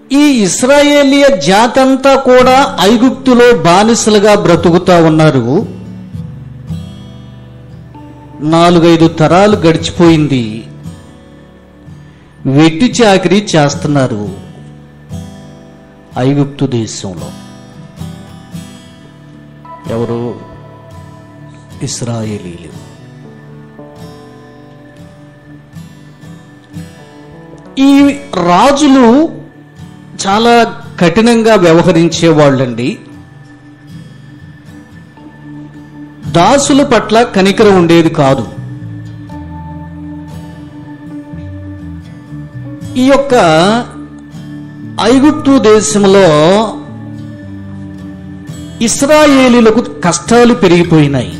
ఈ ఇస్రాయేలియ జాతంతా కూడా ఐగుప్తులో బానిసలుగా బ్రతుకుతా ఉన్నారు నాలుగైదు తరాలు గడిచిపోయింది వెట్టి చాకిరీ చేస్తున్నారు ఐగుప్తు దేశంలో ఎవరు ఇస్రాయేలీలు ఈ రాజులు చాలా కఠినంగా వ్యవహరించే వాళ్ళండి దాసుల పట్ల కనికరం ఉండేది కాదు ఈ యొక్క ఐగుప్తు దేశంలో ఇస్రాయేలీలకు కష్టాలు పెరిగిపోయినాయి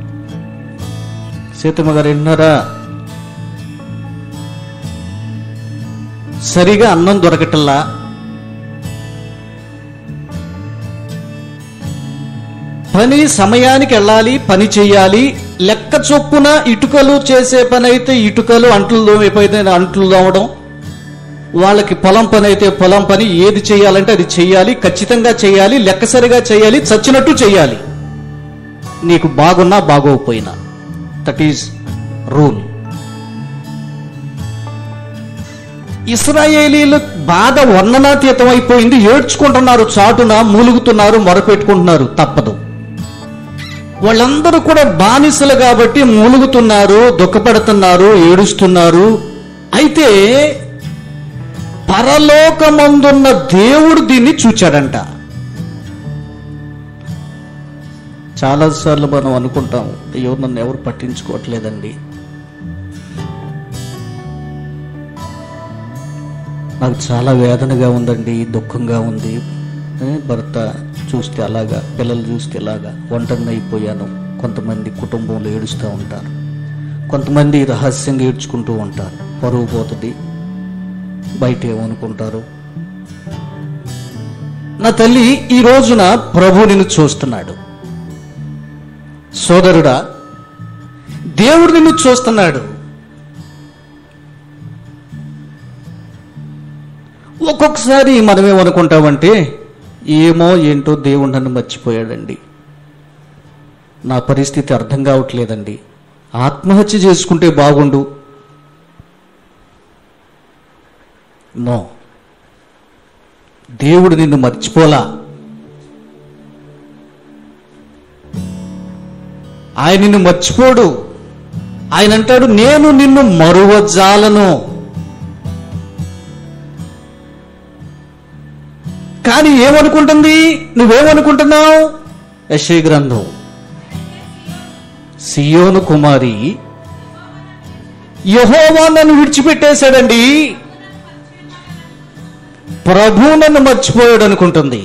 సీతమ్మ గారు విన్నారా సరిగా అన్నం దొరకటల్లా పని సమయానికి వెళ్ళాలి పని చేయాలి లెక్క చొప్పున ఇటుకలు చేసే పని అయితే ఇటుకలు అంట్లు దోమైపోయితే అంట్లు దోమడం వాళ్ళకి పొలం పని అయితే పొలం పని ఏది చేయాలంటే అది చేయాలి ఖచ్చితంగా చేయాలి లెక్కసరిగా చేయాలి చచ్చినట్టు చేయాలి నీకు బాగున్నా బాగోకపోయినా దట్ ఈజ్ రూల్ ఇస్రాయేలీలు బాధ వర్ణనాతీతం అయిపోయింది ఏడ్చుకుంటున్నారు చాటున మూలుగుతున్నారు మొరపెట్టుకుంటున్నారు తప్పదు వాళ్ళందరూ కూడా బానిసలు కాబట్టి మూలుగుతున్నారు దుఃఖపడుతున్నారు ఏడుస్తున్నారు అయితే పరలోకమందున్న దేవుడు దీన్ని చూచాడంట చాలాసార్లు మనం అనుకుంటాం అయ్యో నన్ను ఎవరు పట్టించుకోవట్లేదండి నాకు చాలా వేదనగా ఉందండి దుఃఖంగా ఉంది ఏ, భర్త చూస్తే అలాగా పిల్లలు చూస్తే ఇలాగా ఒంటరిని అయిపోయాను కొంతమంది కుటుంబంలో ఏడుస్తూ ఉంటారు కొంతమంది రహస్యంగా ఏడ్చుకుంటూ ఉంటారు పరువు పోతుంది బయట ఏమనుకుంటారు నా తల్లి ఈ రోజున ప్రభు నిన్ను చూస్తున్నాడు సోదరుడా దేవుడు నిన్ను చూస్తున్నాడు ఒక్కొక్కసారి మనం ఏమనుకుంటామంటే ఏమో ఏంటో దేవుడు నన్ను మర్చిపోయాడండి నా పరిస్థితి అర్థం కావట్లేదండి ఆత్మహత్య చేసుకుంటే బాగుండు నో దేవుడు నిన్ను మర్చిపోలా ఆయన నిన్ను మర్చిపోడు ఆయన అంటాడు నేను నిన్ను మరువజాలను కానీ ఏమనుకుంటుంది నువ్వేమనుకుంటున్నావు యశయ గ్రంథం సియోను కుమారి యహోవా నన్ను విడిచిపెట్టేశాడండి ప్రభు నన్ను మర్చిపోయాడు అనుకుంటుంది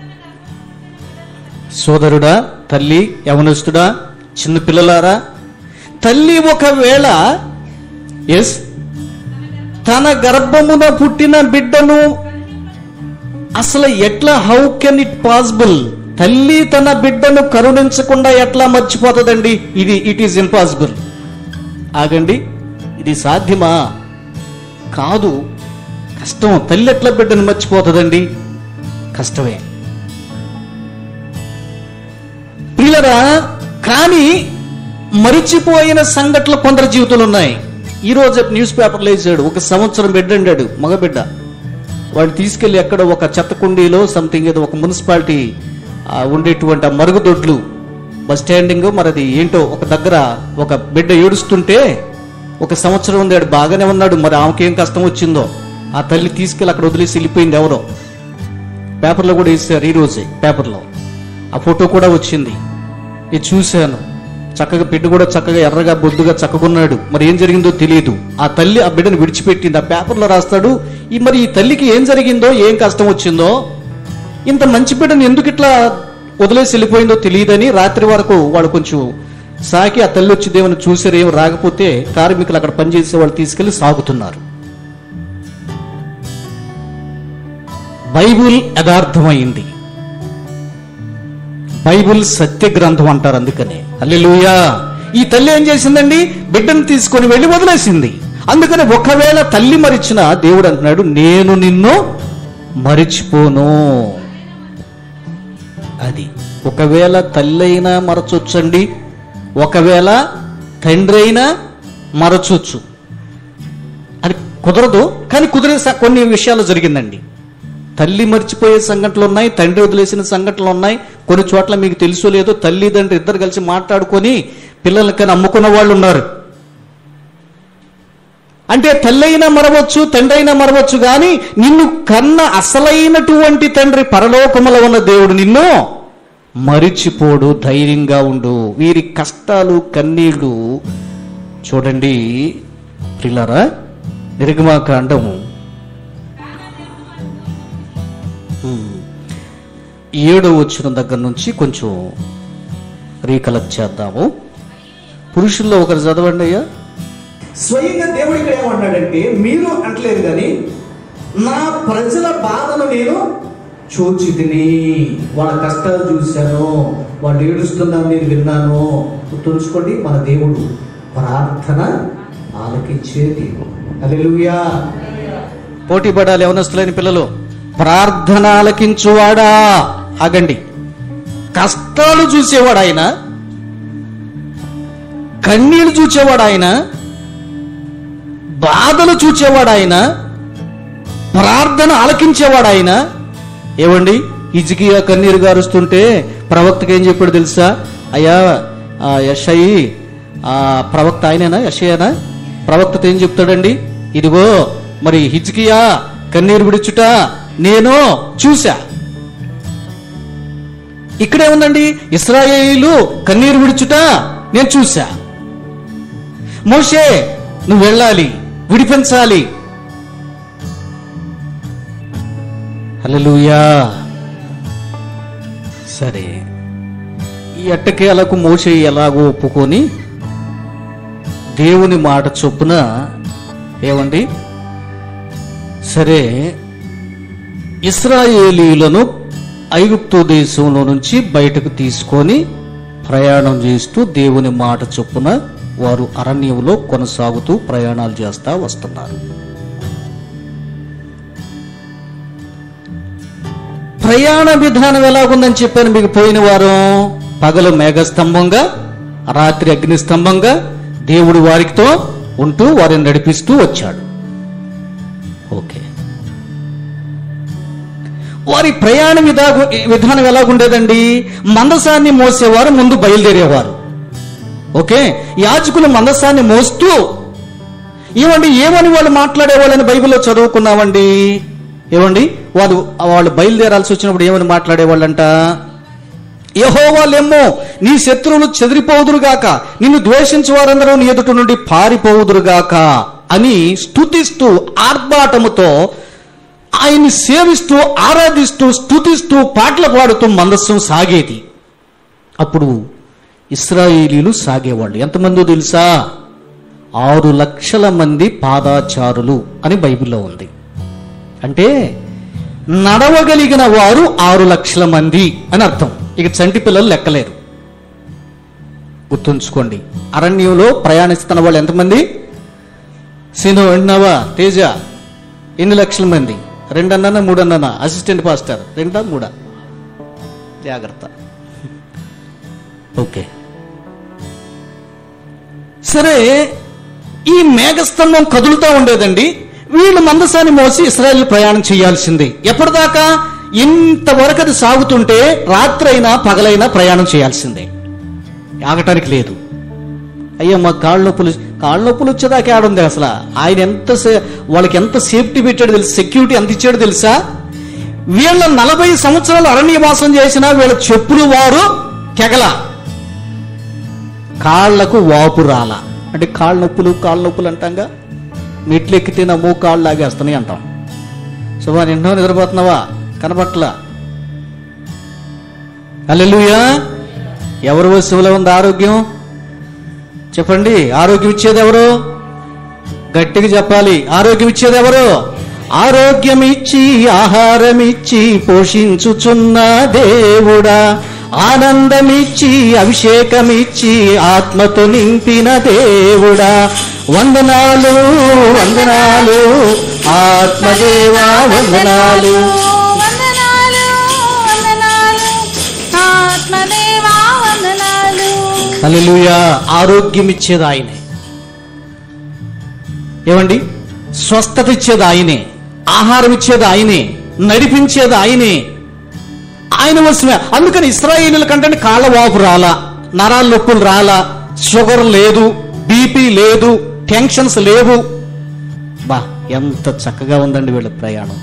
సోదరుడా తల్లి యవనస్తుడా చిన్న పిల్లలారా తల్లి ఒకవేళ ఎస్ తన గర్భమున పుట్టిన బిడ్డను అసలు ఎట్లా హౌ కెన్ ఇట్ పాసిబుల్ తల్లి తన బిడ్డను కరుణించకుండా ఎట్లా మర్చిపోతుందండి ఇది ఇట్ ఈజ్ ఇంపాసిబుల్ ఆగండి ఇది సాధ్యమా కాదు కష్టం తల్లి ఎట్లా బిడ్డను మర్చిపోతుందండి కష్టమే ప్రియులరా కానీ మరిచిపోయిన సంఘటనలు కొందరు జీవితాలు ఉన్నాయి ఈ రోజు న్యూస్ పేపర్లో వేసాడు ఒక సంవత్సరం బిడ్డ అండాడు మగబిడ్డ వాడిని తీసుకెళ్లి ఎక్కడ ఒక చెత్త కుండీలో సంథింగ్ ఏదో ఒక మున్సిపాలిటీ ఆ, ఉండేటువంటి ఆ మరుగుదొడ్లు బస్ స్టాండింగ్ మరి అది ఏంటో ఒక దగ్గర ఒక బిడ్డ ఏడుస్తుంటే ఒక సంవత్సరం ఉంది ఆడు బాగానే ఉన్నాడు మరి ఆమెకి ఏం కష్టం వచ్చిందో ఆ తల్లి తీసుకెళ్ళి అక్కడ వదిలేసి వెళ్ళిపోయింది ఎవరో పేపర్లో కూడా వేసారు ఈ రోజే పేపర్లో ఆ ఫోటో కూడా వచ్చింది ఇది చూశాను చక్కగా బిడ్డ కూడా చక్కగా ఎర్రగా బొద్దుగా చక్కగున్నాడు మరి ఏం జరిగిందో తెలియదు ఆ తల్లి ఆ బిడ్డను విడిచిపెట్టింది ఆ పేపర్లో రాస్తాడు ఈ మరి ఈ తల్లికి ఏం జరిగిందో ఏం కష్టం వచ్చిందో ఇంత మంచి బిడ్డను ఎందుకు ఇట్లా వదిలేసి వెళ్ళిపోయిందో తెలియదని రాత్రి వరకు వాళ్ళు కొంచెం సాకి ఆ తల్లి వచ్చి దేవుని చూసారు ఏం రాకపోతే కార్మికులు అక్కడ పనిచేసే వాళ్ళు తీసుకెళ్లి సాగుతున్నారు బైబుల్ యథార్థమైంది బైబుల్ సత్య గ్రంథం అంటారు అందుకనే అల్లెలుయా ఈ తల్లి ఏం చేసిందండి బిడ్డను తీసుకొని వెళ్ళి వదిలేసింది అందుకని ఒకవేళ తల్లి మరిచిన దేవుడు అంటున్నాడు నేను నిన్ను మరిచిపోను అది ఒకవేళ తల్లి అయినా మరచొచ్చండి ఒకవేళ తండ్రి అయినా మరచొచ్చు అది కుదరదు కానీ కుదిరే స- కొన్ని విషయాలు జరిగిందండి తల్లి మర్చిపోయే సంఘటనలు ఉన్నాయి తండ్రి వదిలేసిన సంఘటనలు ఉన్నాయి కొన్ని చోట్ల మీకు తెలుసో లేదో తల్లి తండ్రి ఇద్దరు కలిసి మాట్లాడుకొని పిల్లలకని అమ్ముకున్న వాళ్ళు ఉన్నారు అంటే తల్లి అయినా మరవచ్చు తండ్రి అయినా మరవచ్చు కానీ నిన్ను కన్న అసలైనటువంటి తండ్రి పరలోకములో ఉన్న దేవుడు నిన్ను మరిచిపోడు ధైర్యంగా ఉండు వీరి కష్టాలు కన్నీళ్లు చూడండి ప్రిలరా నిర్గమాకాండము ఉమ్, ఏడో వచ్చిన దగ్గర నుంచి కొంచెం రీకలెక్ట్ చేద్దాము పురుషుల్లో ఒకరు చదవండి అయ్యా స్వయంగా దేవుడు ఇక్కడ ఏమన్నాడంటే మీరు అంటలేదు కానీ నా ప్రజల బాధను నేను చూచితిని వాళ్ళ కష్టాలు చూశాను వాళ్ళు ఏడుస్తున్నాను నేను విన్నాను గుర్తుంచుకోండి మన దేవుడు ప్రార్థన ఆలకించే దేవుడు హల్లెలూయా పోటీ పడాలి యవనస్తులైన పిల్లలు ప్రార్థన ఆలకించువాడా ఆగండి కష్టాలు చూసేవాడు ఆయన కన్నీళ్లు చూచేవాడు ఆయన బాధలు చూచేవాడు ఆయన ప్రార్థన ఆలకించేవాడు ఆయన ఏమండి ఇజికియా కన్నీరు గారుస్తుంటే ప్రవక్తకి ఏం చెప్పాడు తెలుసా అయ్యా ఆ యషయి ఆ ప్రవక్త ఆయనేనా యషయేనా ప్రవక్తతో ఏం చెప్తాడండి ఇదిగో మరి హిజ్కియా కన్నీరు విడుచుట నేను చూసా ఇక్కడే ఉందండి ఇస్రాయేలు కన్నీరు విడుచుట నేను చూసా మోషే నువ్వు వెళ్ళాలి విడిపించాలి హల్లెలూయా సరే ఈ ఎట్టకేలకు మోషే ఎలాగో ఒప్పుకొని దేవుని మాట చొప్పున ఏమండి సరే ఇస్రాయేలీలను ఐగుప్తు దేశంలో నుంచి బయటకు తీసుకొని ప్రయాణం చేస్తూ దేవుని మాట చొప్పున వారు అరణ్యంలో కొనసాగుతూ ప్రయాణాలు చేస్తా వస్తున్నారు ప్రయాణ విధానం ఎలాగుందని చెప్పాను మీకు పోయిన వారం పగలు మేఘస్తంభంగా రాత్రి అగ్నిస్తంభంగా దేవుడు వారితో ఉంటూ వారిని నడిపిస్తూ వచ్చాడు ఓకే వారి ప్రయాణ విధా విధానం ఎలాగుండేదండి మందసాన్ని మోసేవారు ముందు బయలుదేరేవారు ఓకే యాజకులు మందసాన్ని మోస్తూ ఏమండి ఏమని వాళ్ళు మాట్లాడేవాళ్ళని బైబిల్లో చదువుకున్నామండి ఏమండి వాళ్ళు వాళ్ళు బయలుదేరాల్సి వచ్చినప్పుడు ఏమని మాట్లాడేవాళ్ళంట యహోవాలెమ్మో నీ శత్రువులు చెదిరిపోవుదురుగాక నిన్ను ద్వేషించు వారందరూ నీ ఎదుట నుండి పారిపోవుదురుగాక అని స్తుతిస్తూ ఆర్భాటముతో ఆయన్ని సేవిస్తూ ఆరాధిస్తూ స్తుతిస్తూ పాటలు పాడుతూ మందస్సం సాగేది అప్పుడు ఇస్రాయేలీలు సాగేవాళ్ళు ఎంతమందో తెలుసా ఆరు లక్షల మంది పాదాచారులు అని బైబిల్లో ఉంది అంటే నడవగలిగిన వారు ఆరు లక్షల మంది అని అర్థం ఇక చంటి పిల్లలు లెక్కలేరు గుర్తుంచుకోండి అరణ్యంలో ప్రయాణిస్తున్న వాళ్ళు ఎంతమంది సీను విన్నావా తేజ ఎన్ని లక్షల మంది రెండన్నా మూడన్నా అసిస్టెంట్ పాస్టర్ రెండా మూడా జాగ్రత్త ఓకే సరే ఈ మేఘస్తంభం కదులుతూ ఉండేదండి వీళ్ళు మందసాన్ని మోసి ఇస్రాయల్ ప్రయాణం చేయాల్సింది ఎప్పటిదాకా ఇంతవరకు అది సాగుతుంటే రాత్రైనా పగలైనా ప్రయాణం చేయాల్సిందే ఆగటానికి లేదు అయ్యో మా కాళ్ళ నొప్పులు కాళ్ళ నొప్పులు వచ్చేదాకా ఆడుంది అసలు ఆయన ఎంత సే- వాళ్ళకి ఎంత సేఫ్టీ పెట్టాడు తెలుసు సెక్యూరిటీ ఎంత ఇచ్చాడు తెలుసా వీళ్ళ నలభై సంవత్సరాలు అరణ్యవాసం చేసిన వీళ్ళ చెప్పులు వారు కెగల కాళ్లకు వాపు రాల అంటే కాళ్ళ నొప్పులు కాళ్ళ నొప్పులు అంటాంగా మెట్లు ఎక్కితే నా మూ కాళ్ళు లాగేస్తున్నాయి అంటాం శుభా నిన్నో నిద్రపోతున్నావా కనపట్ల అల్లెలుయా ఎవరు వస్తువులో ఉంది ఆరోగ్యం చెప్పండి ఆరోగ్యం ఇచ్చేది ఎవరు గట్టిగా చెప్పాలి ఆరోగ్యం ఇచ్చేది ఎవరు ఆరోగ్యం ఇచ్చి ఆహారం ఇచ్చి పోషించుచున్న దేవుడా ఆనందమిచ్చి అభిషేకమిచ్చి ఆత్మతో నింపిన దేవుడా వందనాలు వందనాలు ఆత్మదేవా వందనాలు వందనాలు వందనాలు ఆత్మదేవా వందనాలు హల్లెలూయా ఆరోగ్యం ఇచ్చేది ఆయనే ఏమండి స్వస్థత ఇచ్చేది ఆయనే ఆహారం ఇచ్చేది ఆయనే నడిపించేది ఆయనే ఆయన వస్తున్నా అందుకని ఇస్రాయేలీల కంటే కాళ్ళ వాపు రాలా నరాల నొప్పులు రాలా షుగర్ లేదు బీపీ లేదు టెన్షన్స్ లేవు బా ఎంత చక్కగా ఉందండి వీళ్ళ ప్రయాణం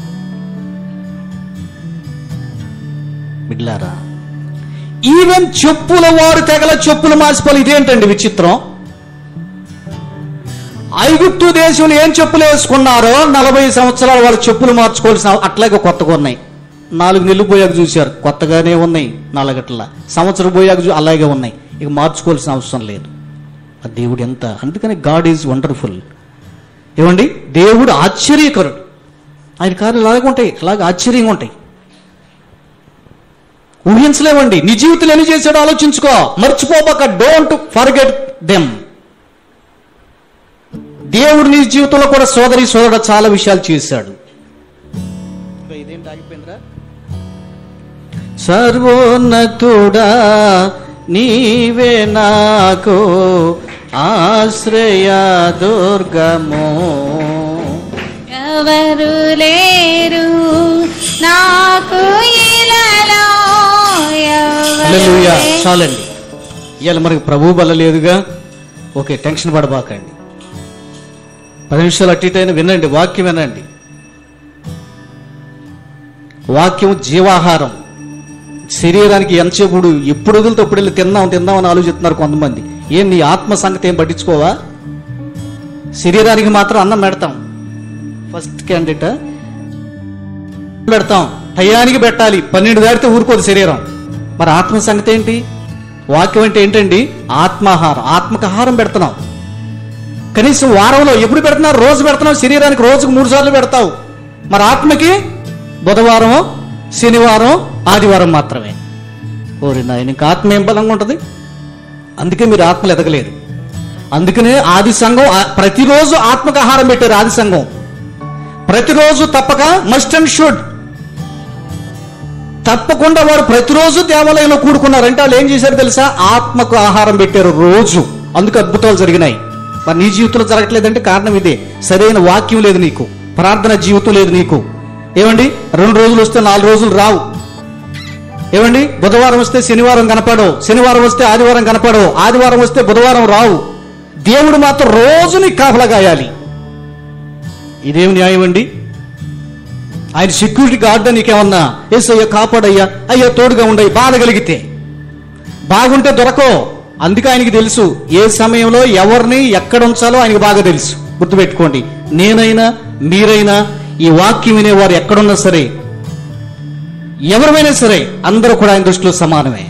మిగిలారా ఈవెన్ చెప్పుల వారు తెగల చెప్పులు మార్చిపోవాలి ఇదేంటండి విచిత్రం ఐగుప్తు దేశంలో ఏం చెప్పులు వేసుకున్నారో నలభై సంవత్సరాలు వాళ్ళు చెప్పులు మార్చుకోవాల్సిన అట్లాగే కొత్తగా ఉన్నాయి నాలుగు నెలలు పోయాక చూశారు కొత్తగానే ఉన్నాయి నాలుగట్ల సంవత్సరం పోయాక చూ అలాగే ఉన్నాయి ఇక మార్చుకోవాల్సిన అవసరం లేదు ఆ దేవుడు ఎంత అందుకని గాడ్ ఈజ్ వండర్ఫుల్ ఏమండి దేవుడు ఆశ్చర్యకరుడు ఆయన కార్యాలు అలాగే ఉంటాయి అలాగే ఆశ్చర్యంగా ఉంటాయి ఊహించలేవండి నీ జీవితంలో ఎన్ని చేశాడో ఆలోచించుకో మర్చిపోబాక డోంట్ ఫర్గెట్ దెమ్ దేవుడు నీ జీవితంలో కూడా సోదరి సోదరుడు చాలా విషయాలు చేశాడు సర్వోన్నతుడా నీవే నాకు ఆశ్రయ దుర్గము ఎవరు లేరు నాకు ఇలాలో ఎవరు హల్లెలూయా లేరు. చాలండి ఇవాళ మనకి ప్రభు బల లేదుగా ఓకే టెన్షన్ పడబాకండి పది నిమిషాలు అటు ఇటు అయినా వినండి వాక్యం వినండి వాక్యం జీవాహారం శరీరానికి ఎంతసేపుడు ఎప్పుడు వదిలితే అప్పుడు వెళ్ళి తిందాం తిందాం అని ఆలోచిస్తున్నారు కొంతమంది ఏం నీ ఆత్మ సంగతి ఏం పట్టించుకోవా శరీరానికి మాత్రం అన్నం పెడతాం ఫస్ట్ క్యాండిడేట్ పెడతాం టయానికి పెట్టాలి పన్నెండు దాటితే ఊరుకోదు శరీరం మరి ఆత్మ సంగతి ఏంటి వాక్యం అంటే ఏంటండి ఆత్మాహారం ఆత్మకు ఆహారం పెడుతున్నాం కనీసం వారంలో ఎప్పుడు పెడుతున్నావు రోజు పెడుతున్నావు శరీరానికి రోజుకు మూడు సార్లు పెడతావు మరి ఆత్మకి బుధవారం శనివారం ఆదివారం మాత్రమే ఓరి నాయన ఇంకా ఆత్మ ఏం బలంగా ఉంటుంది అందుకే మీరు ఆత్మలు ఎదగలేదు అందుకనే ఆది సంఘం ఆ- ప్రతిరోజు ఆత్మకు ఆహారం పెట్టారు ఆది సంఘం ప్రతిరోజు తప్పక మస్ట్ అండ్ షుడ్ తప్పకుండా వారు ప్రతిరోజు దేవాలయంలో కూడుకున్నారంటే వాళ్ళు ఏం చేశారు తెలుసా ఆత్మకు ఆహారం పెట్టారు రోజు అందుకు అద్భుతాలు జరిగినాయి మరి నీ జీవితంలో జరగట్లేదంటే కారణం ఇదే సరైన వాక్యం లేదు నీకు ప్రార్థన జీవితం లేదు నీకు ఏమండి రెండు రోజులు వస్తే నాలుగు రోజులు రావు ఏమండి బుధవారం వస్తే శనివారం కనపడవు శనివారం వస్తే ఆదివారం కనపడవు ఆదివారం వస్తే బుధవారం రావు దేవుడు మాత్రం రోజు నీకు కాపలా కాయాలి ఇదేమి న్యాయం అండి ఆయన సెక్యూరిటీ గార్డ్ నీకేమన్నా ఎస్ అయ్యా కాపాడయ్యా అయ్యా తోడుగా ఉండయి బాధ కలిగితే బాగుంటే దొరకో అందుకే ఆయనకి తెలుసు ఏ సమయంలో ఎవరిని ఎక్కడ ఉంచాలో ఆయనకి బాగా తెలుసు గుర్తుపెట్టుకోండి నేనైనా మీరైనా ఈ వాక్యం వినేవారు ఎక్కడున్నా సరే ఎవరిమైనా సరే అందరూ కూడా ఆయన దృష్టిలో సమానమే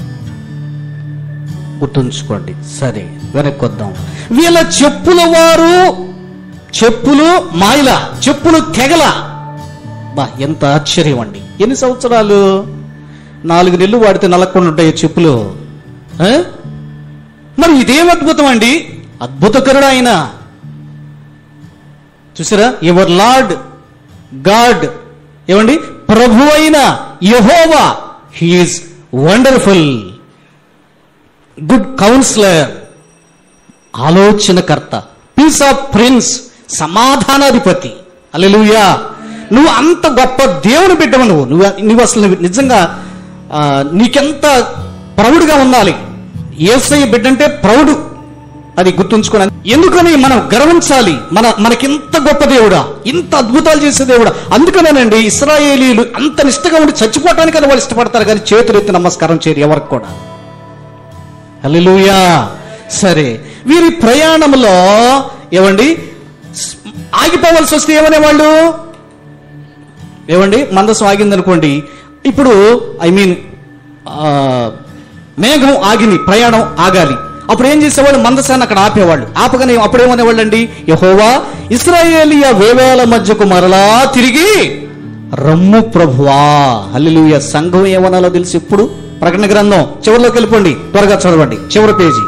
గుర్తుంచుకోండి సరే వెనక్కి వద్దాం వీళ్ళ చెప్పుల వారు చెప్పులు మాయల చెప్పులు తెగల బా ఎంత ఆశ్చర్యం అండి ఎన్ని సంవత్సరాలు నాలుగు నెలలు వాడితే నలగకుండా ఉంటాయి చెప్పులు ఆ? మరి ఇదేం అద్భుతం అండి అద్భుతకరుడు ఆయన చూసారా యువర్ లార్డ్ గాడ్ ఏమండి ప్రభు అయిన Jehovah he is wonderful good counsellor ఆలోచనకర్త పీస్ ఆఫ్ ప్రిన్స్ సమాధానాధిపతి అల్లెలుయా నువ్వు అంత గొప్ప దేవుని బిడ్డవు నువ్వు నువ్వు నువ్వు అసలు నిజంగా ఆ, నీకెంత ప్రౌడ్గా ఉండాలి ఏసయ్య బిడ్డ అంటే ప్రౌడ్ అది గుర్తుంచుకోవాలి ఎందుకని మనం గర్వించాలి మన మనకింత గొప్ప దేవుడా ఇంత అద్భుతాలు చేసే దేవుడా అందుకనేనండి ఇస్రాయేలీలు అంత నిష్టగా ఉండి చచ్చిపోవటానికి వాళ్ళు ఇష్టపడతారు కానీ చేతులెత్తి నమస్కారం చేయరు ఎవరికి కూడా హల్లెలూయా సరే వీరి ప్రయాణంలో ఏమండి స్- ఆగిపోవలసి వస్తే ఏమనేవాళ్ళు ఏమండి మందసం ఆగిందనుకోండి ఇప్పుడు ఐ మీన్ మేఘం ఆగింది ప్రయాణం ఆగాలి అప్పుడు ఏం చేసేవాళ్ళు మందసాన్ని అక్కడ ఆపేవాళ్ళు ఆపగానే అప్పుడు ఏమనేవాళ్ళు అండి యహోవా ఇస్రాయేలియా వేవేల మధ్యకు మరలా తిరిగి రమ్ము ప్రభువా హల్లెలూయా సంఘం ఏమనాలో తెలిసి ఇప్పుడు ప్రకటన గ్రంథం చివరిలోకి వెళ్ళిపోండి త్వరగా చదవండి చివరి పేజీ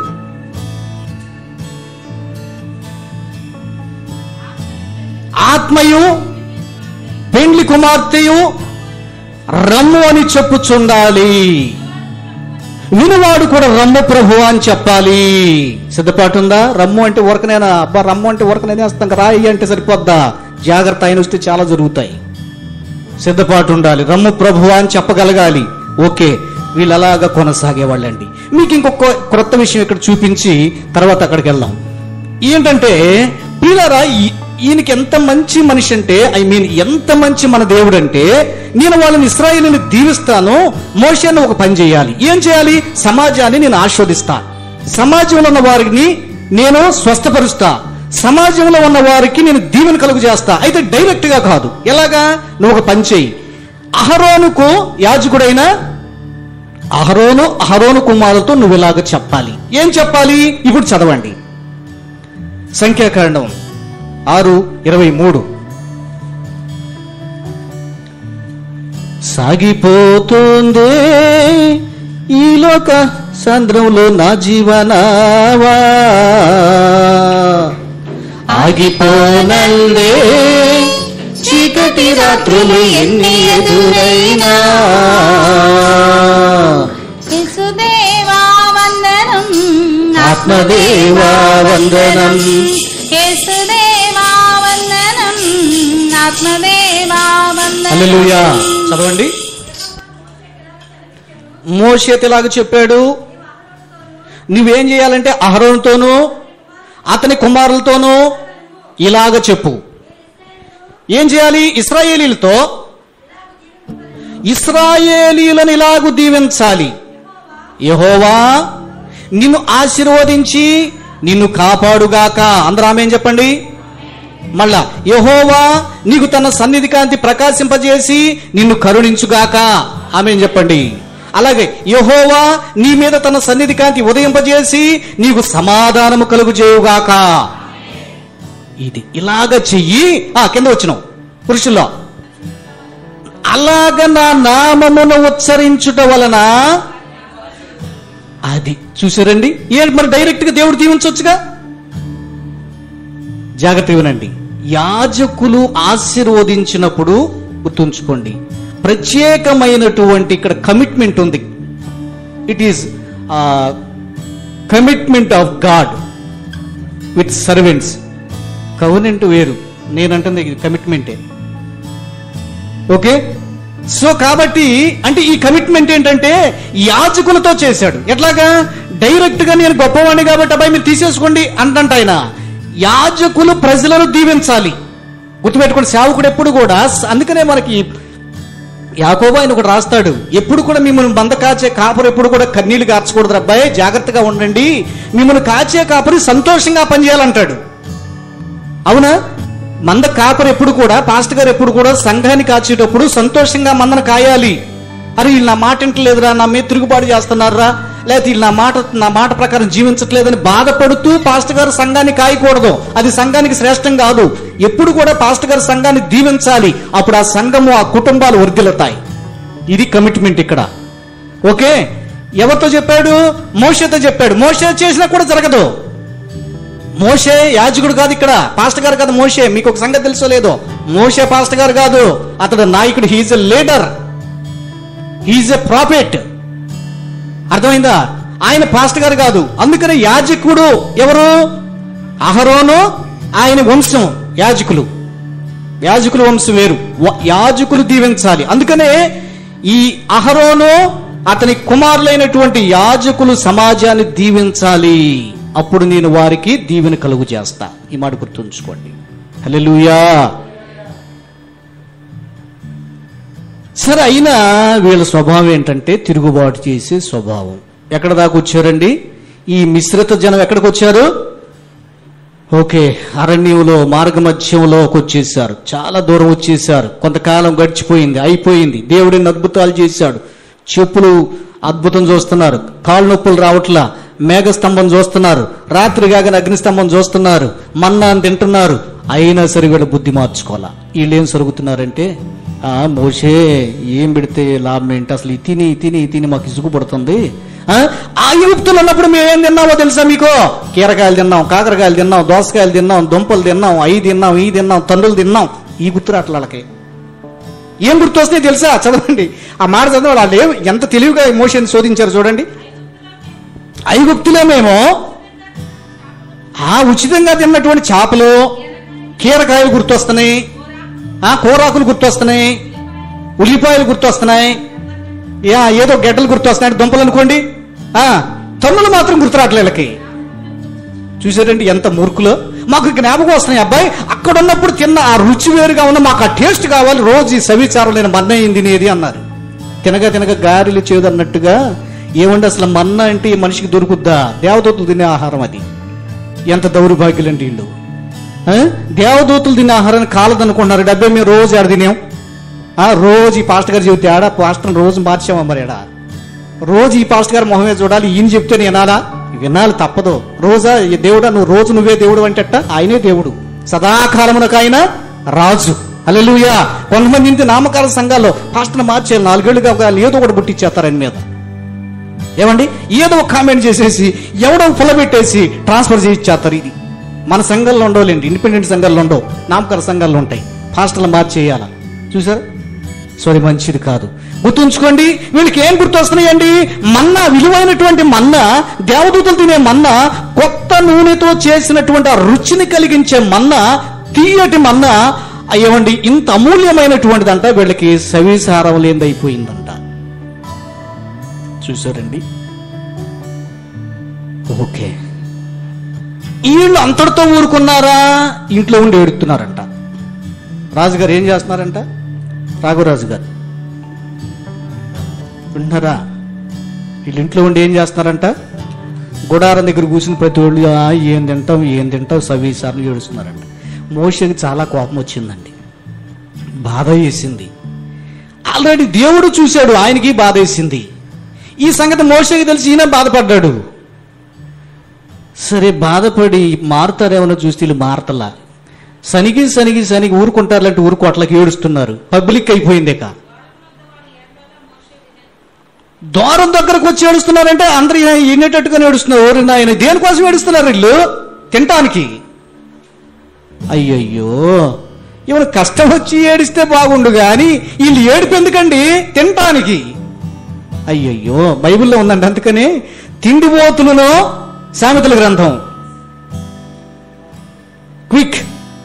ఆత్మయు పెండ్లి కుమార్తెయు రమ్ము అని చెప్పుచుండాలి వినువాడు కూడా రమ్ము ప్రభు అని చెప్పాలి సిద్ధపాటు ఉందా రమ్ము అంటే ఊరకనేనా అబ్బా రమ్ము అంటే ఊరకనేనే వస్తాం కదా, రాయి అంటే సరిపోద్దా జాగ్రత్త ఆయన వస్తే చాలా జరుగుతాయి సిద్ధపాటు ఉండాలి రమ్ము ప్రభు అని చెప్పగలగాలి ఓకే వీళ్ళు అలాగా కొనసాగేవాళ్ళండి మీకు ఇంకొక క్రొత్త విషయం ఇక్కడ చూపించి తర్వాత అక్కడికి వెళ్దాం ఏంటంటే పిల్లరా ఈయనకి ఎంత మంచి మనిషి అంటే ఐ మీన్ ఎంత మంచి మన దేవుడు అంటే నేను వాళ్ళని ఇస్రాయేలీని దీవిస్తాను మోషను ఒక పని చేయాలి ఏం చేయాలి సమాజాన్ని నేను ఆస్వాదిస్తా సమాజంలో ఉన్న వారిని నేను స్వస్థపరుస్తా సమాజంలో ఉన్న వారికి నేను దీవెన కలుగు చేస్తా అయితే డైరెక్ట్ గా కాదు ఎలాగా నువ్వు ఒక పని చేయి అహరోనుకు యాజకుడైన అహరోను అహరోను కుమారులతో నువ్వు ఇలాగ చెప్పాలి ఏం చెప్పాలి ఇప్పుడు చదవండి సంఖ్యాకాండం ఆరు ఇరవై మూడు సాగిపోతుంది ఈ లోక సంద్రంలో నా జీవనావా ఆగిపోనందే చీకటి రాత్రులు ఎన్ని ఎదురైనా యేసుదేవా వందనం ఆత్మదేవా వందనం. యేసుదేవా వందనం ఆత్మదేవా వందనం హల్లెలూయా చదవండి మోషేతిలాగా చెప్పాడు నువ్వేం చేయాలంటే అహరోన్తోనూ అతని కుమారులతోనూ ఇలాగ చెప్పు ఏం చేయాలి ఇస్రాయేలీలతో ఇస్రాయేలీలను ఇలాగు దీవించాలి యహోవా నిన్ను ఆశీర్వదించి నిన్ను కాపాడుగాక అందరూ ఆమె చెప్పండి మళ్ళా యహోవా నీకు తన సన్నిధి కాంతి ప్రకాశింపజేసి నిన్ను కరుణించుగాక ఆమె చెప్పండి అలాగే యహోవా నీ మీద తన సన్నిధి కాంతి ఉదయింపజేసి నీకు సమాధానము కలుగు చేయుగాక ఇది ఇలాగ చెయ్యి ఆ కింద వచ్చినాం పురుషుల్లో అలాగ నా నామమును ఉచ్చరించుట వలన అది చూసారండి ఏంటి మరి డైరెక్ట్ గా దేవుడు దీవించవచ్చుగా జాగ్రత్త వినండి యాజకులు ఆశీర్వదించినప్పుడు గుర్తుంచుకోండి ప్రత్యేకమైనటువంటి ఇక్కడ కమిట్మెంట్ ఉంది it is commitment of God with servants covenant వేరు నేనంటుంది ఇది కమిట్మెంటే ఓకే సో కాబట్టి అంటే ఈ కమిట్మెంట్ ఏంటంటే యాజకులతో చేశాడు ఎట్లాగా డైరెక్ట్ గా నేను గొప్పవాణ్ణి కాబట్టి అబ్బాయి మీరు తీసేసుకోండి అంటంట ఆయన యాజకులు ప్రజలను దీవించాలి గుర్తుపెట్టుకోండి సేవకుడు ఎప్పుడు కూడా అందుకనే మనకి యాకోబు ఆయన ఒకటి రాస్తాడు ఎప్పుడు కూడా మిమ్మల్ని బంద కాచే కాపరు ఎప్పుడు కూడా కన్నీళ్లు కార్చకూడదు అబ్బాయి జాగ్రత్తగా ఉండండి మిమ్మల్ని కాచే కాపరి సంతోషంగా పనిచేయాలంటాడు అవునా మంద కాపరు ఎప్పుడు కూడా పాస్టర్ గారు ఎప్పుడు కూడా సంఘాన్ని కాచేటప్పుడు సంతోషంగా మందను కాయాలి అరే వీళ్ళు నా మాట వింటలేదురా నా మీద తిరుగుబాటు చేస్తున్నారా లేకపోతే వీళ్ళు నా మాట నా మాట ప్రకారం జీవించట్లేదని బాధపడుతూ పాస్టర్ గారు సంఘాన్ని కాయకూడదు అది సంఘానికి శ్రేష్టం కాదు ఎప్పుడు కూడా పాస్టర్ గారు సంఘాన్ని దీవించాలి అప్పుడు ఆ సంఘము ఆ కుటుంబాలు వర్ధిల్లుతాయి ఇది కమిట్మెంట్ ఇక్కడ ఓకే ఎవరితో చెప్పాడు మోషతో చెప్పాడు మోషే చేసినా కూడా జరగదు మోషే యాజకుడు కాదు ఇక్కడ పాస్టర్ గారు కాదు మోషే మీకు ఒక సంగతి తెలుసో లేదో మోషే పాస్టర్ గారు కాదు అతడు నాయకుడు he's a leader he's a prophet అర్థమైందా ఆయన పాస్టర్ గారు కాదు అందుకనే యాజకుడు ఎవరు అహరోను ఆయన వంశం యాజకులు యాజకుల వంశం వేరు వ- యాజకులు దీవించాలి అందుకనే ఈ అహరోను అతని కుమారులైనటువంటి యాజకులు సమాజాన్ని దీవించాలి అప్పుడు నేను వారికి దీవెన కలుగు చేస్తా ఈ మాట గుర్తుంచుకోండి హల్లెలూయా సరే అయినా వీళ్ళ స్వభావం ఏంటంటే తిరుగుబాటు చేసే స్వభావం ఎక్కడ దాకా వచ్చారండి ఈ మిశ్రిత జనం ఎక్కడికి వచ్చారు ఓకే అరణ్యంలో మార్గమధ్యంలోకి వచ్చేసారు చాలా దూరం వచ్చేసారు కొంతకాలం గడిచిపోయింది అయిపోయింది దేవుడిని అద్భుతాలు చేశాడు చెప్పులు అద్భుతం చూస్తున్నారు కాళ్ళు నొప్పులు రావట్లా మేఘస్తంభం చూస్తున్నారు రాత్రి కాగానే అగ్నిస్తంభం చూస్తున్నారు మన్నాను తింటున్నారు అయినా సరే వీళ్ళ బుద్ధి మార్చుకోవాలా వీళ్ళు ఏం సరుగుతున్నారంటే ఆ మోషే ఏం పెడితే లాభం ఏంటి అసలు ఈ తిని ఈ తిని ఈ తిని మాకు ఇసుగు పడుతుంది ఆ ఆ యుక్తులు ఉన్నప్పుడు మేమేం తిన్నామో తెలుసా మీకు కీరకాయలు తిన్నాం కాకరకాయలు తిన్నాం దోసకాయలు తిన్నాం దుంపలు తిన్నాం అవి తిన్నాం ఈ తిన్నాం తండ్రులు తిన్నాం ఈ గుర్తు రాట్ల వాళ్ళకి ఏం గుర్తు వస్తాయి తెలుసా చదవండి ఆ మాట చదవండి వాళ్ళు ఏం ఎంత తెలివిగా ఎమోషన్ శోధించారు చూడండి ఐగుప్తులే మేము ఆ ఉచితంగా తిన్నటువంటి చేపలు కీరకాయలు గుర్తొస్తున్నాయి ఆ కూరాకులు గుర్తొస్తున్నాయి ఉల్లిపాయలు గుర్తొస్తున్నాయి యా ఏదో గడ్డలు గుర్తొస్తున్నాయి దుంపలు అనుకోండి ఆ తన్నులు మాత్రం గుర్తు రావట్లే వీళ్ళకి చూసారండి ఎంత మూర్ఖులో మాకు జ్ఞాపకం వస్తున్నాయి అబ్బాయి అక్కడ ఉన్నప్పుడు తిన్న ఆ రుచి వేరుగా ఉన్న మాకు ఆ టేస్ట్ కావాలి రోజు ఈ సవిచారం లేని మన్న అయింది తినేది అన్నారు తినగా తినగా గారెలు చేదు అన్నట్టుగా ఏమండి అసలు మన్న అంటే ఈ మనిషికి దొరుకుద్దా దేవదూతలు తినే ఆహారం అది ఎంత దౌర్భాగ్యులండి వీళ్ళు ఆ? దేవదూతలు తినే ఆహారాన్ని కాలదనుకుంటున్నారు డబ్బే మేము రోజు ఆడ తినేం ఆ, రోజు ఈ పాస్టర్ గారు చెబితే ఆడ పాస్టర్ రోజు మార్చామా మరి ఆడ రోజు ఈ పాస్టర్ గారు మొహమే చూడాలి ఈయన చెప్తే నేను వినాలా వినాలి తప్పదు రోజా ఈ దేవుడా నువ్వు రోజు నువ్వే దేవుడు అంటట ఆయనే దేవుడు సదాకాలమునకు ఆయన రాజు అల్లెలుయా కొంతమంది ఇంటి నామకాల సంఘాల్లో పాస్టర్ మార్చేయాలి నాలుగేళ్లుగా ఒక ఏదో ఒకటి పుట్టించేస్తారు ఆయన మీద ఏమండి ఏదో ఒక కామెంట్ చేసేసి ఎవడో పులబెట్టేసి ట్రాన్స్ఫర్ చేయించేస్తారు ఇది మన సంఘాల్లో ఉండవులేండి ఇండిపెండెంట్ సంఘాల్లో ఉండవు నామకర సంఘాల్లో ఉంటాయి హాస్టల్ మార్చేయాల చూసారు సో అది మంచిది కాదు గుర్తుంచుకోండి వీళ్ళకి ఏం గుర్తొస్తున్నాయండి మన్నా విలువైనటువంటి మన్నా దేవదూతలు తినే మన్నా కొత్త నూనెతో చేసినటువంటి ఆ రుచిని కలిగించే మన్నా తీయటి మన్నా ఏమండి ఇంత అమూల్యమైనటువంటిదంట వీళ్ళకి సవిసారం లేదైపోయిందంట చూసారండి ఓకే వీళ్ళు అంతటితో ఊరుకున్నారా ఇంట్లో ఉండి ఏడుతున్నారంట రాజుగారు ఏం చేస్తున్నారంట రాఘవరాజు గారు వింటున్నారా వీళ్ళు ఇంట్లో ఉండి ఏం చేస్తున్నారంట గుడారం దగ్గర కూర్చుని ప్రతి ఒళ్ళు "ఆ, ఏం తింటాం ఏం తింటాం సవీసార్లు ఏడుస్తున్నారంట మోషకి చాలా కోపం వచ్చిందండి బాధ వేసింది ఆల్రెడీ దేవుడు చూశాడు ఆయనకి బాధ వేసింది ఈ సంగతి మోషకి తెలిసి ఈయన బాధపడ్డాడు సరే బాధపడి మారుతారేమో చూస్తే వీళ్ళు మారతలా సనిగి సనిగి సనిగి ఊరుకుంటారులంటే ఊరుకోట్లకి ఏడుస్తున్నారు పబ్లిక్ అయిపోయింది ఇక దూరం దగ్గరకు వచ్చి ఏడుస్తున్నారంటే అందరు వినేటట్టుగా ఏడుస్తున్నారు ఎవరు ఆయన దేనికోసం ఏడుస్తున్నారు వీళ్ళు తినటానికి అయ్యయ్యో ఇవన్న కష్టం వచ్చి ఏడిస్తే బాగుండు కానీ వీళ్ళు ఏడుపు ఎందుకండి తినటానికి అయ్యయ్యో బైబిల్లో ఉందండి అందుకని తిండిపోతులను సామెతల గ్రంథం క్విక్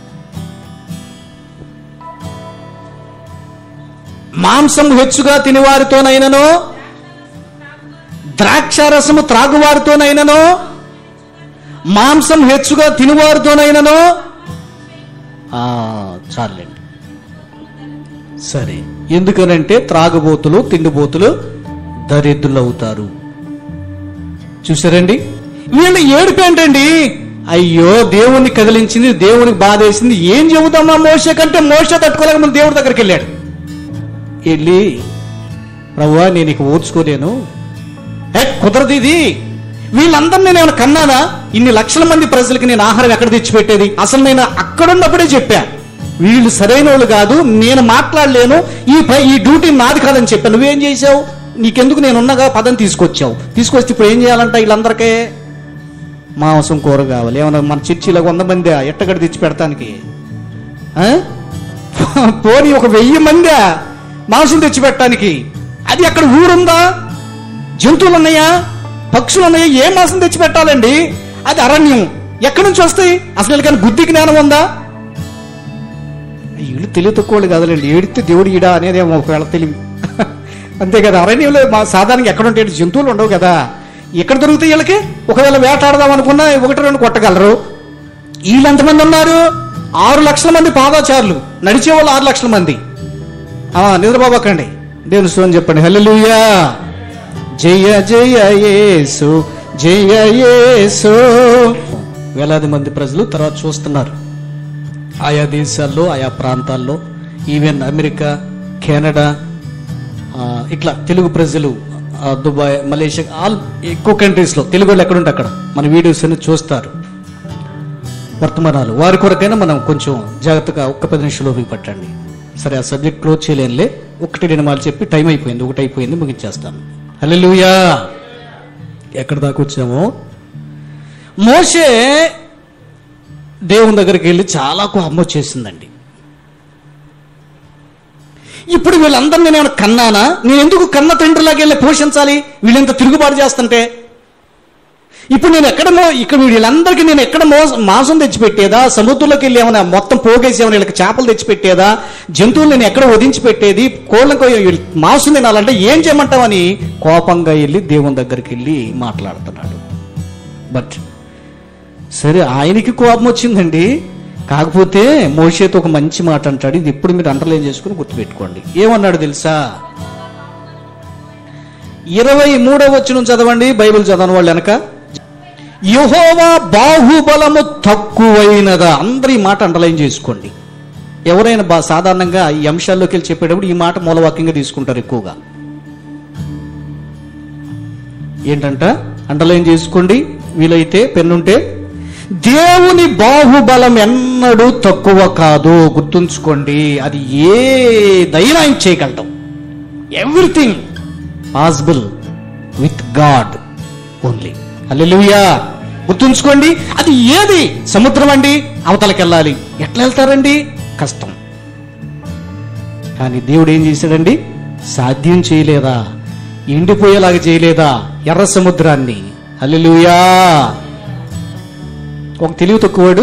మాంసం హెచ్చుగా తినివారితోనైనను ద్రాక్షారసము త్రాగువారితోనైనను మాంసం హెచ్చుగా తినివారితోనైనను ఆ, చాలండి సరే ఎందుకనంటే త్రాగుబోతులు తిండిబోతులు దరిద్రులు అవుతారు చూసారండి వీళ్ళ ఏడుపు ఏంటండి అయ్యో దేవుణ్ణి కదిలించింది దేవునికి బాధ వేసింది ఏం చెబుతామా మోస కంటే మోస తట్టుకోలేక మన దేవుడి దగ్గరికి వెళ్ళాడు వెళ్ళి ప్రవ్వా నేను ఇక ఓర్చుకోలేను ఏ కుదరదు ఇది వీళ్ళందరినీ నేను కన్నానా ఇన్ని లక్షల మంది ప్రజలకి నేను ఆహారం ఎక్కడ తెచ్చిపెట్టేది అసలు నేను అక్కడున్నప్పుడే చెప్పా వీళ్ళు సరైన వాళ్ళు కాదు నేను మాట్లాడలేను ఈ పై ఈ డ్యూటీ నాది కాదని చెప్పా నువ్వేం చేసావు నీకెందుకు నేను ఉన్నగా పదం తీసుకొచ్చావు తీసుకొస్తే ఇప్పుడు ఏం చేయాలంట వీళ్ళందరికీ మాంసం కూర కావాలి ఏమన్నా మన చర్చిలో వంద మంది ఎట్టగడ తెచ్చి పెడతానికి ఆ? పోనీ ఒక వెయ్యి మంది మాంసం తెచ్చి పెట్టడానికి అది అక్కడ ఊరుందా జంతువులు ఉన్నాయా పక్షులు ఉన్నాయా ఏ మాంసం తెచ్చి పెట్టాలండి అది అరణ్యం ఎక్కడి నుంచి వస్తాయి అసలు వీళ్ళకైనా బుద్ధి జ్ఞానం ఉందా వీళ్ళు తెలివి తక్కువ కదలండి ఏడితే దేవుడు ఈడా అనేది ఏమో ఒకవేళ తెలివి అంతే కదా అరణ్యంలో మా సాధారణంగా ఎక్కడ ఉంటాయి జంతువులు ఉండవు కదా ఎక్కడ దొరుకుతాయి వీళ్ళకి ఒకవేళ వేటాడదాం అనుకున్నా ఒకటి రెండు కొట్టగలరు వీళ్ళు ఎంతమంది ఉన్నారు ఆరు లక్షల మంది పాదాచారులు నడిచే వాళ్ళు ఆరు లక్షల మంది ఆ, నిద్రపోబకండి దేవుని స్తోత్రం చెప్పండి హల్లెలూయా జయ జయ యేసు జయ యేసు వేలాది మంది ప్రజలు తర్వాత చూస్తున్నారు ఆయా దేశాల్లో ఆయా ప్రాంతాల్లో ఈవెన్ అమెరికా కెనడా ఆ, ఇట్లా తెలుగు ప్రజలు ఆ, దుబాయ్ మలేషియా ఆల్ ఎక్కువ కంట్రీస్లో తెలుగు వాళ్ళు ఎక్కడుంటే అక్కడ మన వీడియోస్ అన్ని చూస్తారు వర్తమానాలు వారి కొరకైనా మనం కొంచెం జాగ్రత్తగా ఒక్క పది నిమిషాలు ఓపిక పట్టండి సరే ఆ సబ్జెక్ట్ క్లోజ్ చేయలేనులే ఒకటి రెండు మాటలు చెప్పి టైం అయిపోయింది ఒకటి అయిపోయింది ముగించేస్తాను హల్లెలూయా ఎక్కడ దాకా వచ్చామో మోషే దేవుని దగ్గరికి వెళ్ళి చాలా కోపం వచ్చేసిందండి ఇప్పుడు వీళ్ళందరినీ నేను కన్నానా నేను ఎందుకు కన్న తండ్రిలాగా వెళ్ళి పోషించాలి వీళ్ళెంత తిరుగుబాటు చేస్తుంటే ఇప్పుడు నేను ఎక్కడ మో ఇక్కడ వీళ్ళందరికీ నేను ఎక్కడ మో మాంసం తెచ్చిపెట్టేదా సముద్రంలోకి వెళ్ళి ఏమైనా మొత్తం పోగేసి ఏమైనా వీళ్ళకి చేపలు తెచ్చిపెట్టేదా జంతువులు నేను ఎక్కడ వదించి పెట్టేది కోళ్ళకు వీళ్ళు మాంసం తినాలంటే ఏం చేయమంటావని కోపంగా వెళ్ళి దేవుని దగ్గరికి వెళ్ళి మాట్లాడుతున్నాడు బట్ సరే ఆయనకి కోపం వచ్చిందండి కాకపోతే మోషేతో ఒక మంచి మాట అంటాడు ఇది ఎప్పుడు మీరు అండర్లైన్ చేసుకుని గుర్తుపెట్టుకోండి ఏమన్నాడు తెలుసా ఇరవై మూడవ వచ్చిన చదవండి బైబిల్ చదవని వాళ్ళు వెనక యహోవా బాహుబలము తక్కువైనదా అందరూ ఈ మాట అండర్లైన్ చేసుకోండి ఎవరైనా బా సాధారణంగా ఈ అంశాల్లోకి వెళ్ళి చెప్పేటప్పుడు ఈ మాట మూలవాక్యంగా తీసుకుంటారు ఎక్కువగా ఏంటంట అండర్లైన్ చేసుకోండి వీలైతే పెన్నుంటే దేవుని బాహుబలం ఎన్నడూ తక్కువ కాదు గుర్తుంచుకోండి అది ఏదైనా ఆయన చేయగలడం everything possible with God only hallelujah గుర్తుంచుకోండి అది ఏది సముద్రం అండి అవతలకి వెళ్ళాలి ఎట్లా వెళ్తారండి కష్టం కానీ దేవుడు ఏం చేశాడండి సాధ్యం చేయలేదా ఎండిపోయేలాగా చేయలేదా ఎర్ర సముద్రాన్ని అల్లెలుయా ఒక తెలివి తక్కువాడు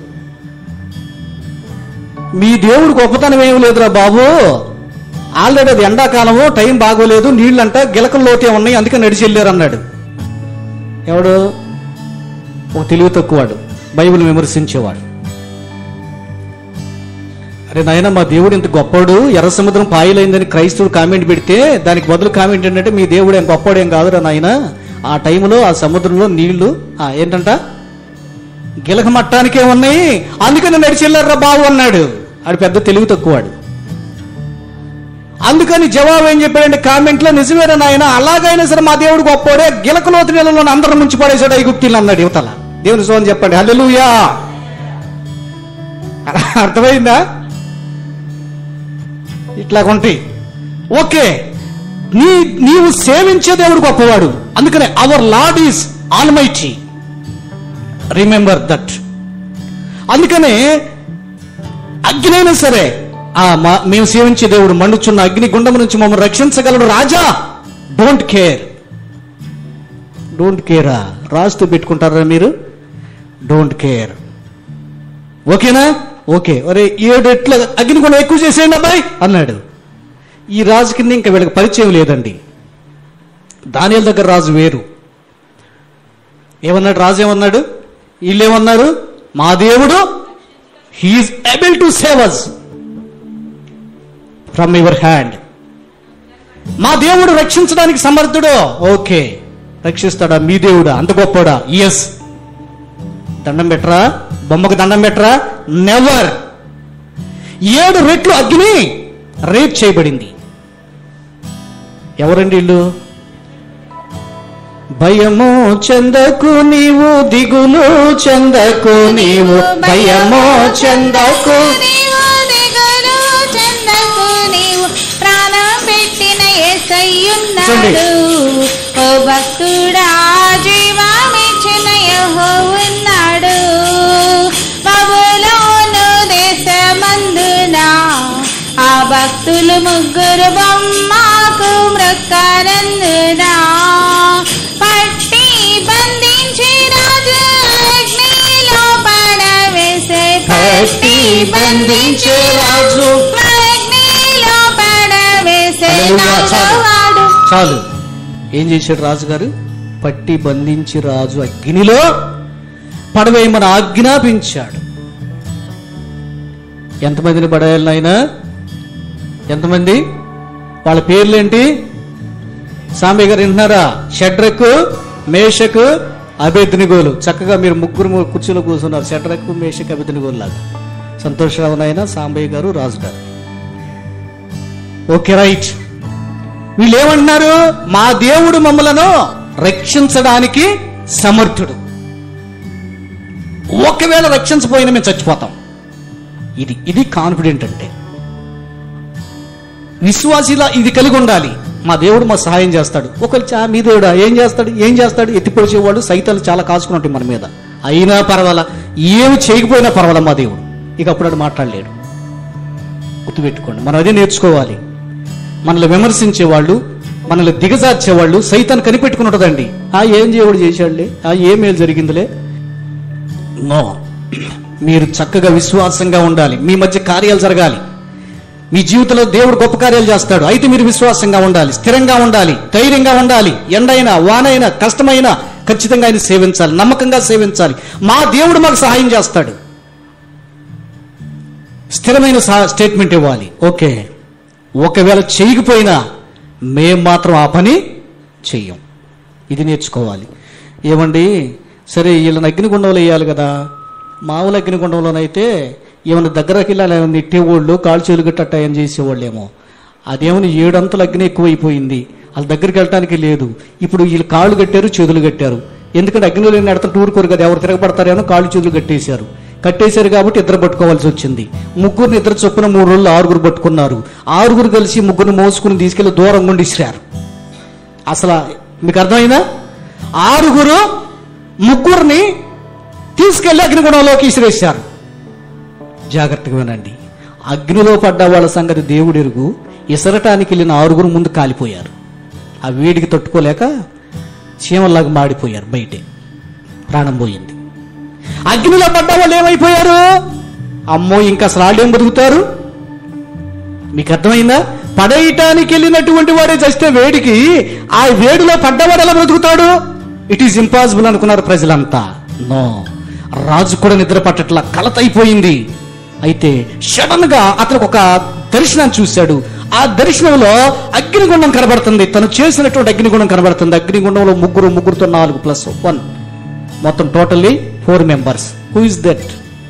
మీ దేవుడు గొప్పతనం ఏమి లేదురా బాబు ఆల్రెడీ అది ఎండాకాలము టైం బాగోలేదు నీళ్ళంట గిలకల లోతే ఉన్నాయి అందుకే నడిచి వెళ్ళారు అన్నాడు ఎవడు ఒక తెలివి తక్కువాడు బైబిల్ విమర్శించేవాడు అరే నాయన మా దేవుడు ఇంత గొప్పవాడు ఎర్ర సముద్రం పాయలైందని క్రైస్తవుడు కామెంట్ పెడితే దానికి బదులు కామెంట్ ఏంటంటే మీ దేవుడు ఏం గొప్పవాడు ఏం కాదురా నాయన ఆ టైంలో ఆ సముద్రంలో నీళ్లు ఆ, ఏంటంట గిలక మట్టానికే ఉన్నాయి అందుకని నడిచి వెళ్ళారా బాబు అన్నాడు ఆడు పెద్ద తెలివి తక్కువాడు అందుకని జవాబు ఏం చెప్పాడంటే కామెంట్ లో నిజమేనా నాయన అలాగైనా సరే మా దేవుడు గొప్పోడే గిలకలోతు నీళ్ళలో అందరం ముంచి పడేసాడు ఐగుప్తీలు అన్నాడు యువతల దేవుని సోని చెప్పండి హల్లెలూయా అర్థమైందా ఇట్లా ఉంటాయి ఓకే నీ నీవు సేవించే దేవుడు గొప్పవాడు అందుకనే our lord is almighty remember that అందుకనే అగ్నైనా సరే ఆ మా- మేము సేవించే దేవుడు మండుచున్న అగ్ని గుండం నుంచి మమ్మల్ని రక్షించగలడు రాజా డోంట్ కేర్ డోంట్ కేరా రాస్తూ పెట్టుకుంటారా మీరు డోంట్ కేర్ ఓకేనా ఓకే ఒరే ఏడు ఎట్ల అగ్ని గుండం ఎక్కువ చేసేయండి అబ్బాయి అన్నాడు ఈ రాజు కింద ఇంకా వీళ్ళకి పరిచయం లేదండి దానియల దగ్గర రాజు వేరు ఏమన్నాడు రాజు ఏమన్నాడు వీళ్ళు ఏమన్నారు మా దేవుడు he is able to save us from your hand మా దేవుడు రక్షించడానికి సమర్థుడు ఓకే రక్షిస్తాడా మీ దేవుడా అంత గొప్పడా ఎస్ దండం పెట్టరా బొమ్మకు దండం పెట్టరా నెవర్ ఏడు రెట్లు అగ్ని రేప్ చేయబడింది ఎవరండి వీళ్ళు భయము చెందకు నీవు దిగులు చెందకు నీవు భయము చెందకు నీవు దిగులు చెందకు నీవు ప్రాణం పెట్టిన యేసయ్యున్నాడు ఓ భక్తుడా జీవమిచ్చిన యెహో ఉన్నాడు బబులోను దేశమందున ఆ భక్తులు ముగ్గురు బొమ్మకు మృక్కరందునా పట్టి బంధించి రాజు అగ్నిలో పడవేసే పట్టి బంధించే రాజు. అగ్నిలో పడవేసే హల్లెలూయా, చాలు. నాగవాడు చాలు ఏం చేశాడు రాజుగారు పట్టి బంధించి రాజు అగ్నిలో పడవేయమని ఆజ్ఞాపించాడు ఎంతమందిని పడేయాలి నాయన ఎంతమంది వాళ్ళ పేర్లేంటి సాంబయ్య గారు వింటున్నారా షడ్రకు మేషకు అభేద్నిగోలు చక్కగా మీరు ముగ్గురు ము- కుర్చీలో కూర్చున్నారు షడ్రకు మేషకు అభేద్నిగోలు లాగా సంతోషరావు నాయన సాంబయ్య గారు రాజు గారు ఓకే రైట్ వీళ్ళు ఏమంటున్నారు మా దేవుడు మమ్మలను రక్షించడానికి సమర్థుడు ఒకవేళ రక్షించపోయినా మేము చచ్చిపోతాం ఇది ఇది కాన్ఫిడెంట్ అంటే విశ్వాసిలా ఇది కలిగి ఉండాలి మా దేవుడు మా సహాయం చేస్తాడు ఒకరు చా మీ దేవుడా ఏం చేస్తాడు ఏం చేస్తాడు ఎత్తిపొడిచేవాళ్ళు సైతాలు చాలా కాసుకుని ఉంటాయి మన మీద అయినా పర్వాలా ఏమి చేయకపోయినా పర్వాలా మా దేవుడు ఇక అప్పుడు వాడు మాట్లాడలేడు గుర్తుపెట్టుకోండి మనం అదే నేర్చుకోవాలి మనల్ని విమర్శించేవాళ్ళు మనల్ని దిగజార్చేవాళ్ళు సైతాన్ని కనిపెట్టుకుని ఉంటుందండి ఆ ఏం దేవుడు చేశాడులే ఆ ఏ మేలు జరిగిందిలే నో మీరు చక్కగా విశ్వాసంగా ఉండాలి మీ మధ్య కార్యాలు జరగాలి మీ జీవితంలో దేవుడు గొప్ప కార్యాలు చేస్తాడు అయితే మీరు విశ్వాసంగా ఉండాలి స్థిరంగా ఉండాలి ధైర్యంగా ఉండాలి ఎండైనా వానైనా కష్టమైనా ఖచ్చితంగా ఆయన సేవించాలి నమ్మకంగా సేవించాలి మా దేవుడు మాకు సహాయం చేస్తాడు స్థిరమైన సా- స్టేట్మెంట్ ఇవ్వాలి ఓకే ఒకవేళ చేయకపోయినా మేం మాత్రం ఆ పని చెయ్యం ఇది నేర్చుకోవాలి ఏమండి సరే వీళ్ళని అగ్నిగుండంలో వేయాలి కదా మామూలు అగ్నిగుండంలోనైతే ఏమైనా దగ్గరకి వెళ్ళాలి నెట్టేవాళ్ళు కాలు చేలు గట్టట్ట ఏం చేసేవాళ్ళేమో అదేమని ఏడంతలు అగ్ని ఎక్కువైపోయింది వాళ్ళ దగ్గరికి వెళ్ళటానికి లేదు ఇప్పుడు వీళ్ళు కాళ్ళు కట్టారు చేతులు కట్టారు ఎందుకంటే అగ్నిలో నెడతంటే ఊరుకోరు కదా ఎవరు తిరగబడతారేమో కాళ్ళు చేతులు కట్టేశారు కట్టేశారు కాబట్టి ఇద్దరు పట్టుకోవాల్సి వచ్చింది ముగ్గురిని ఇద్దరు చొప్పున మూడు రోజులు ఆరుగురు పట్టుకున్నారు ఆరుగురు కలిసి ముగ్గురిని మోసుకుని తీసుకెళ్లి దూరం గుండి ఇసిరారు అసలు మీకు అర్థమైందా ఆరుగురు ముగ్గురిని తీసుకెళ్లి అగ్నిగుణంలోకి ఇసిరేశారు జాగ్రత్తగా వినండి అగ్నిలో పడ్డ వాళ్ళ సంగతి దేవుడు ఎరుగు ఇసరటానికి వెళ్ళిన ఆరుగురు ముందు కాలిపోయారు ఆ వేడికి తట్టుకోలేక చీమల్లాగా మాడిపోయారు బయటే ప్రాణం పోయింది అగ్నిలో పడ్డ వాళ్ళు ఏమైపోయారు అమ్మో ఇంకా అసలు వాళ్ళు ఏం బతుకుతారు మీకు అర్థమైందా పడేయటానికి వెళ్ళినటువంటి వాడే చస్తే వేడికి ఆ వేడిలో పడ్డవాడు ఎలా బ్రతుకుతాడు ఇట్ ఈస్ ఇంపాసిబుల్ అనుకున్నారు ప్రజలంతా నో రాజు కూడా నిద్ర పట్టట్లా కలత అయిపోయింది అయితే సడన్ గా అతనికి ఒక దర్శనాన్ని చూశాడు ఆ దర్శనంలో అగ్నిగుండం కనబడుతుంది తను చేసినటువంటి అగ్నిగుండం కనబడుతుంది అగ్నిగుండంలో ముగ్గురు ముగ్గురుతో నాలుగు ప్లస్ వన్ మొత్తం totally four members who is that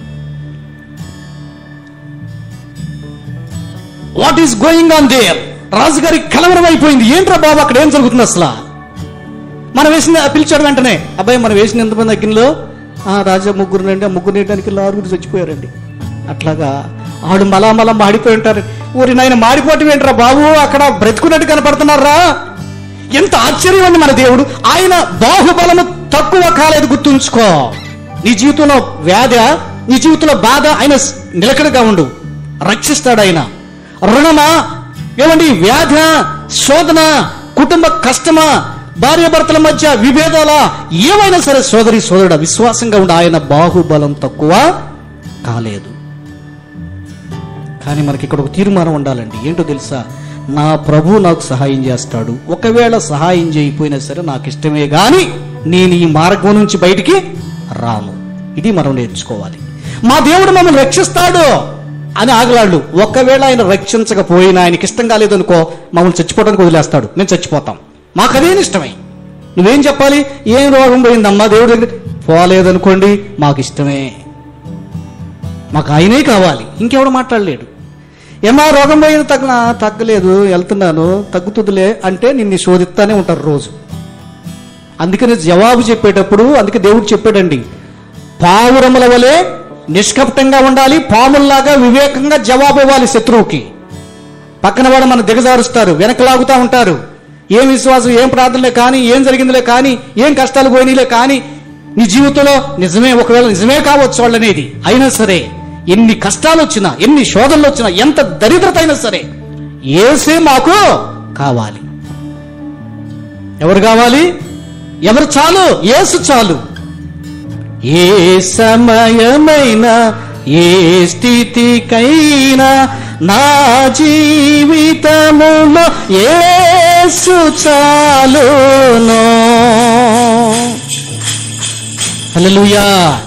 what is going on there రాజుగారి కలవరం అయిపోయింది ఏంట్రా బాబు అక్కడ ఏం జరుగుతుంది అసలు మనం వేసిన పిలిచాడు వెంటనే అబ్బాయి మనం వేసిన ఎంతమంది అగ్నిలో ఆ రాజా ముగ్గురు రండి ఆ ముగ్గురు నేయడానికి ఆరుగురు చచ్చిపోయారండి అట్లాగా ఆడు మలా మలా మాడిపోయి ఉంటారు ఊరి నాయన మాడిపోవటం ఏంట్రా బాబు అక్కడ బ్రతుకున్నట్టు కనపడుతున్నారా ఎంత ఆశ్చర్యం అండి మన దేవుడు ఆయన బాహుబలము తక్కువ కాలేదు గుర్తుంచుకో నీ జీవితంలో వ్యాధ నీ జీవితంలో బాధ ఆయన నిలకడగా ఉండు రక్షిస్తాడు ఆయన రుణమా ఏమండి వ్యాధ శోధన కుటుంబ కష్టమా భార్యాభర్తల మధ్య విభేదాల ఏమైనా సరే సోదరి సోదరుడు విశ్వాసంగా ఉండి ఆయన బాహుబలం తక్కువ కాలేదు కానీ మనకి ఇక్కడ ఒక తీర్మానం ఉండాలండి ఏంటో తెలుసా నా ప్రభు నాకు సహాయం చేస్తాడు ఒకవేళ సహాయం చేయకపోయినా సరే నాకు ఇష్టమే గాని నేను ఈ మార్గం నుంచి బయటికి రాను ఇది మనం నేర్చుకోవాలి మా దేవుడు మమ్మల్ని రక్షిస్తాడు అని ఆగలాళ్ళు ఒకవేళ ఆయన రక్షించకపోయినా ఆయనకి ఇష్టం కాలేదనుకో మమ్మల్ని చచ్చిపోవడానికి వదిలేస్తాడు నేను చచ్చిపోతాం మాకు అదేం ఇష్టమే నువ్వేం చెప్పాలి ఏం రోగం పోయిందమ్మా దేవుడి దగ్గర పోలేదనుకోండి మాకు ఇష్టమే మాకు ఆయనే కావాలి ఇంకెవడు మాట్లాడలేడు ఏమా రోగం పోయిన తగ్గ తగ్గలేదు వెళ్తున్నాను తగ్గుతుందిలే అంటే నిన్ను శోధిస్తానే ఉంటారు రోజు అందుకని జవాబు చెప్పేటప్పుడు అందుకే దేవుడు చెప్పాడండి పావురముల వలె నిష్కపటంగా ఉండాలి పాముల్లాగా వివేకంగా జవాబు ఇవ్వాలి శత్రువుకి పక్కన వాడు మన దిగజారుస్తారు వెనకలాగుతూ ఉంటారు ఏం విశ్వాసం ఏం ప్రార్థనలే కానీ ఏం జరిగిందిలే కానీ ఏం కష్టాలు పోయినాయిలే కానీ నీ జీవితంలో నిజమే ఒకవేళ నిజమే కావచ్చు వాళ్ళనేది అయినా సరే ఎన్ని కష్టాలు వచ్చినా ఎన్ని శోధనలు వచ్చినా ఎంత దరిద్రత అయినా సరే ఏసే మాకు కావాలి ఎవరు కావాలి ఎవరు చాలు ఏసు చాలు ఏ సమయమైనా ఏ స్థితికైనా నా జీవితములో ఏసు చాలును హల్లెలూయా